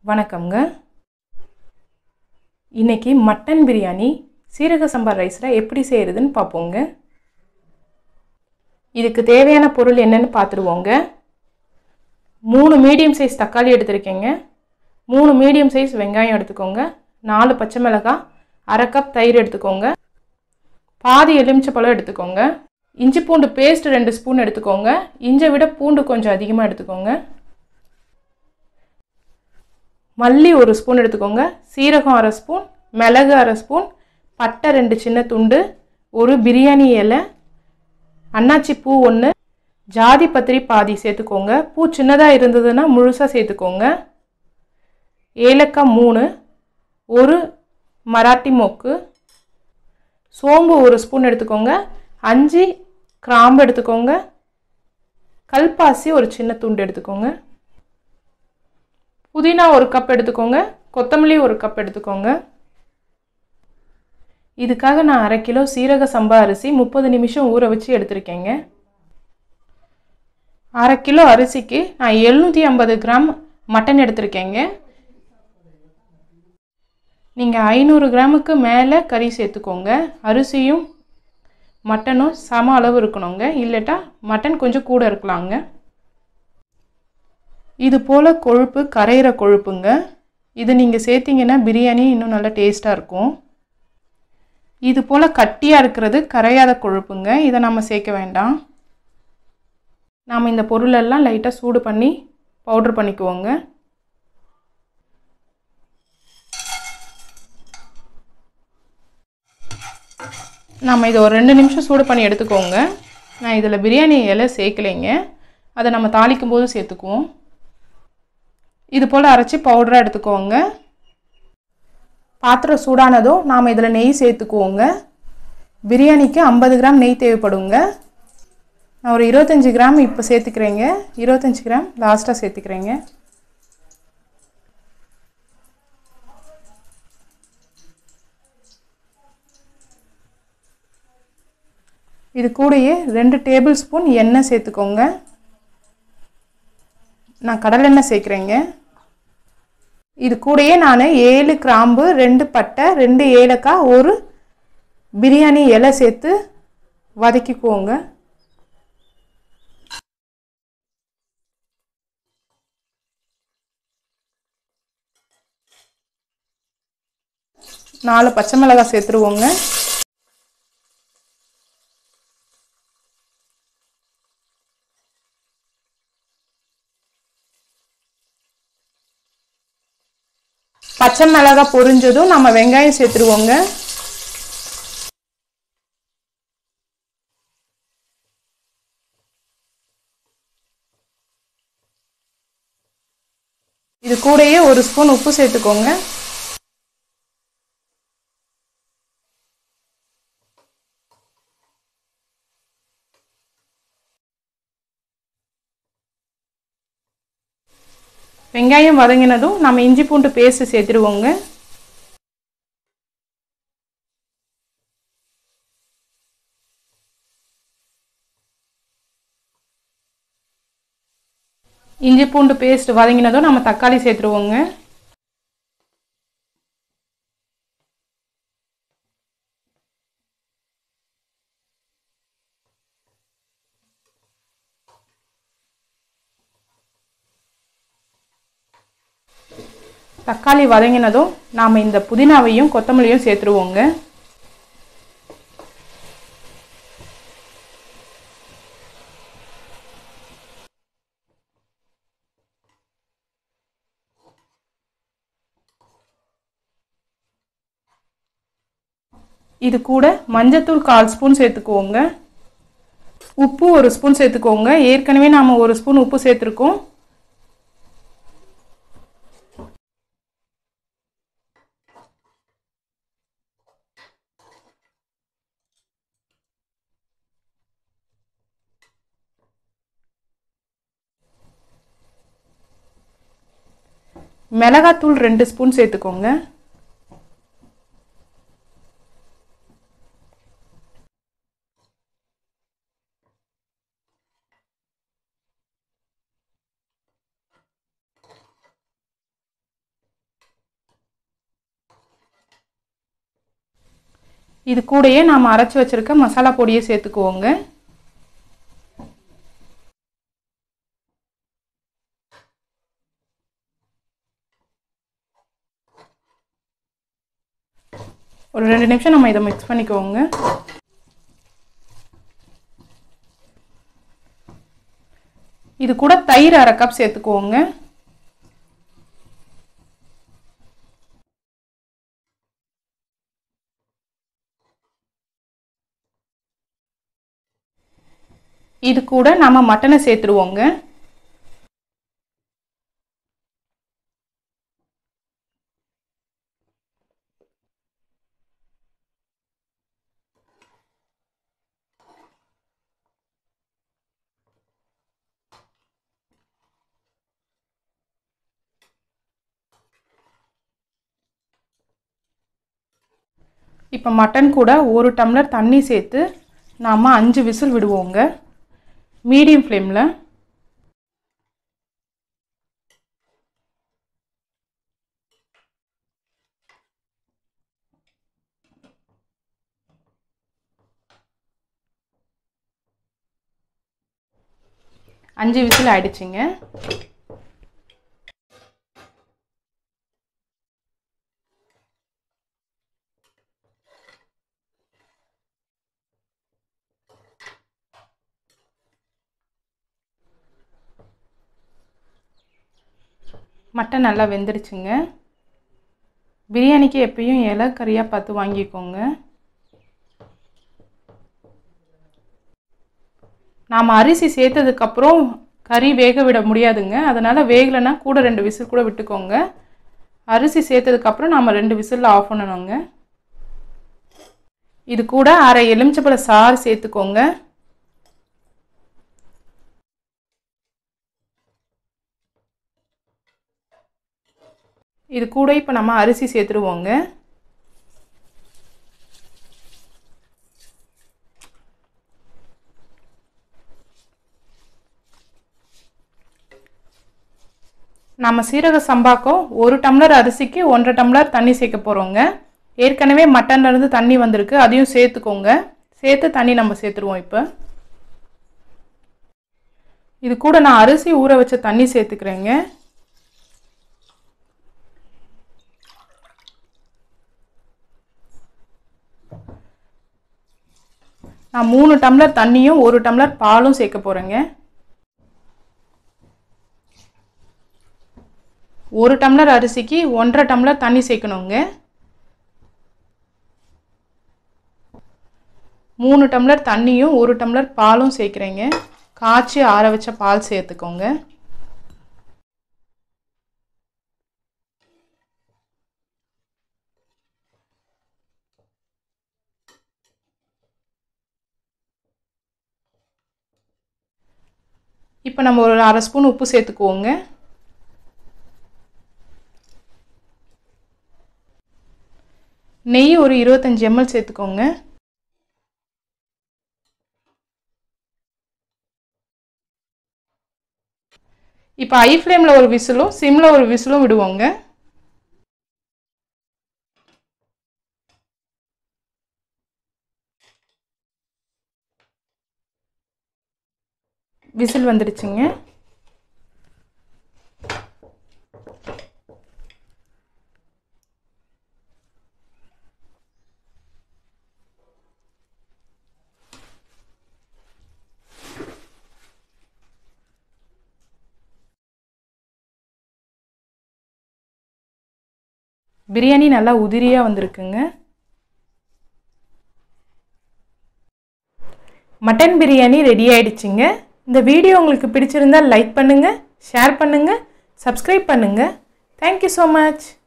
வணக்கம்ங்க இன்னைக்கு மட்டன் பிரியாணி சீரக சம்பா ரைஸில் எப்படி செய்கிறதுன்னு பார்ப்போங்க இதுக்கு தேவையான பொருள் என்னன்னு பார்த்துருவோங்க மூணு மீடியம் சைஸ் தக்காளி எடுத்திருக்கேங்க மூணு மீடியம் சைஸ் வெங்காயம் எடுத்துக்கோங்க நாலு பச்சை மிளகாய் அரை கப் தயிர் எடுத்துக்கோங்க பாதி எலுமிச்சப்பழம் எடுத்துக்கோங்க இஞ்சி பூண்டு பேஸ்ட் ரெண்டு ஸ்பூன் எடுத்துக்கோங்க இஞ்சை விட பூண்டு கொஞ்சம் அதிகமாக எடுத்துக்கோங்க மல்லி ஒரு ஸ்பூன் எடுத்துக்கோங்க சீரகம் அரை ஸ்பூன் மிளகு அரை ஸ்பூன் பட்டை ரெண்டு சின்ன துண்டு ஒரு பிரியாணி இலை அன்னாச்சி பூ ஒன்று ஜாதி பத்திரி பாதி சேர்த்துக்கோங்க பூ சின்னதாக இருந்ததுன்னா முழுசாக சேர்த்துக்கோங்க ஏலக்காய் மூணு ஒரு மராட்டி மொக்கு சோம்பு ஒரு ஸ்பூன் எடுத்துக்கோங்க அஞ்சு கிராம்பு எடுத்துக்கோங்க கல்பாசி ஒரு சின்ன துண்டு எடுத்துக்கோங்க புதினா ஒரு கப் எடுத்துக்கோங்க கொத்தமல்லி ஒரு கப் எடுத்துக்கோங்க இதுக்காக நான் அரை கிலோ சீரக சம்பா அரிசி முப்பது நிமிஷம் ஊற வச்சு எடுத்திருக்கேங்க அரை கிலோ அரிசிக்கு நான் எழுநூற்றி ஐம்பது கிராம் மட்டன் எடுத்திருக்கேங்க நீங்கள் ஐநூறு கிராமுக்கு மேலே கறி சேர்த்துக்கோங்க அரிசியும் மட்டனும் சம அளவு இருக்கணுங்க இல்லட்டா மட்டன் கொஞ்சம் கூட இருக்கலாங்க இது போல் கொழுப்பு கரையிற கொழுப்புங்க இது நீங்கள் சேர்த்திங்கன்னா பிரியாணி இன்னும் நல்லா டேஸ்ட்டாக இருக்கும் இது போல் கட்டியாக இருக்கிறது கரையாத கொழுப்புங்க இதை நம்ம சேர்க்க வேண்டாம் நாம் இந்த பொருளெல்லாம் லைட்டாக சூடு பண்ணி பவுட்ரு பண்ணிக்குவோங்க நம்ம இதை ஒரு ரெண்டு நிமிஷம் சூடு பண்ணி எடுத்துக்கோங்க நான் இதில் பிரியாணி இலை சேர்க்கலைங்க அதை நம்ம தாளிக்கும் போது சேர்த்துக்குவோம் இது போல் அரைச்சி பவுடராக எடுத்துக்கோங்க பாத்திரம் சூடானதும் நாம் இதில் நெய் சேர்த்துக்குவோங்க பிரியாணிக்கு ஐம்பது கிராம் நெய் தேவைப்படுங்க நான் ஒரு இருபத்தஞ்சி கிராம் இப்போ சேர்த்துக்கிறேங்க இருபத்தஞ்சி கிராம் லாஸ்ட்டாக சேர்த்துக்கிறேங்க இது கூடயே ரெண்டு டேபிள் ஸ்பூன் எண்ணெய் சேர்த்துக்கோங்க நான் கடலெண்ணெய் சேர்க்குறேங்க இது கூடயே நான் ஏழு கிராம்பு ரெண்டு பட்டை ரெண்டு ஏலக்காய் ஒரு பிரியாணி இலை சேர்த்து வதக்கிக்குவோங்க நாலு பச்சை மிளகாய் சேர்த்துருவோங்க பச்சை மிளகாய் பொரிஞ்சதும் நம்ம வெங்காயம் சேர்த்துருவோங்க இது கூடயே ஒரு ஸ்பூன் உப்பு சேர்த்துக்கோங்க வெங்காயம் வதங்கினதும் நம்ம இஞ்சி பூண்டு பேஸ்ட்டு சேர்த்துருவோங்க இஞ்சி பூண்டு பேஸ்ட் வதங்கினதும் நம்ம தக்காளி சேர்த்துருவோங்க தக்காளி வதங்கினதும் நாம் இந்த புதினாவையும் கொத்தமல்லியும் சேர்த்துருவோங்க இது கூட மஞ்சத்தூள் கால் ஸ்பூன் சேர்த்துக்குவோங்க உப்பு ஒரு ஸ்பூன் சேர்த்துக்கோங்க ஏற்கனவே நாம் ஒரு ஸ்பூன் உப்பு சேர்த்துருக்கோம் மிளகாத்தூள் ரெண்டு ஸ்பூன் சேர்த்துக்கோங்க இது கூடயே நாம் அரைச்சி வச்சுருக்க மசாலா பொடியை சேர்த்துக்குவோங்க ஒரு ரெண்டு நிமிஷம் நம்ம இதை மிக்ஸ் பண்ணிக்குவோங்க இது கூட தயிர் அரை கப் சேர்த்துக்குவோங்க இது கூட நம்ம மட்டனை சேர்த்துருவோங்க இப்போ மட்டன் கூட ஒரு டம்ளர் தண்ணி சேர்த்து நாம் அஞ்சு விசில் விடுவோங்க மீடியம் ஃப்ளேமில் அஞ்சு விசில் ஆயிடுச்சுங்க மட்டன் நல்லா வெந்துருச்சுங்க பிரியாணிக்கு எப்பயும் இலை கறியாக பார்த்து வாங்கிக்கோங்க நாம் அரிசி சேர்த்ததுக்கப்புறம் கறி வேக விட முடியாதுங்க அதனால் வேகலைன்னா கூட ரெண்டு விசில் கூட விட்டுக்கோங்க அரிசி சேர்த்ததுக்கப்புறம் நாம் ரெண்டு விசிலில் ஆஃப் பண்ணணுங்க இது கூட அரை எலுமிச்சப்பழ சாறு சேர்த்துக்கோங்க இது கூட இப்போ நம்ம அரிசி சேர்த்துருவோங்க நம்ம சீரக சம்பாக்கும் ஒரு டம்ளர் அரிசிக்கு ஒன்றரை டம்ளர் தண்ணி சேர்க்க போகிறோங்க ஏற்கனவே மட்டன்லேருந்து தண்ணி வந்திருக்கு அதையும் சேர்த்துக்கோங்க சேர்த்து தண்ணி நம்ம சேர்த்துருவோம் இப்போ இது கூட நான் அரிசி ஊற வச்ச தண்ணி சேர்த்துக்கிறேங்க நான் மூணு டம்ளர் தண்ணியும் ஒரு டம்ளர் பாலும் சேர்க்க போகிறேங்க ஒரு டம்ளர் அரிசிக்கு ஒன்றரை டம்ளர் தண்ணி சேர்க்கணுங்க மூணு டம்ளர் தண்ணியும் ஒரு டம்ளர் பாலும் சேர்க்குறேங்க காய்ச்சி ஆற வச்ச பால் சேர்த்துக்கோங்க இப்போ நம்ம ஒரு அரை ஸ்பூன் உப்பு சேர்த்துக்குவோங்க நெய் ஒரு இருபத்தஞ்சி எம்எல் சேர்த்துக்கோங்க இப்போ ஐ ஃப்ளேமில் ஒரு விசிலும் சிம்மில் ஒரு விசிலும் விடுவோங்க விசில் வந்துடுச்சுங்க பிரியாணி நல்லா உதிரியாக வந்திருக்குங்க மட்டன் பிரியாணி ரெடி ஆயிடுச்சுங்க இந்த வீடியோ உங்களுக்கு பிடிச்சிருந்தா லைக் பண்ணுங்கள் ஷேர் பண்ணுங்கள் சப்ஸ்கிரைப் பண்ணுங்கள் தேங்க்யூ ஸோ மச்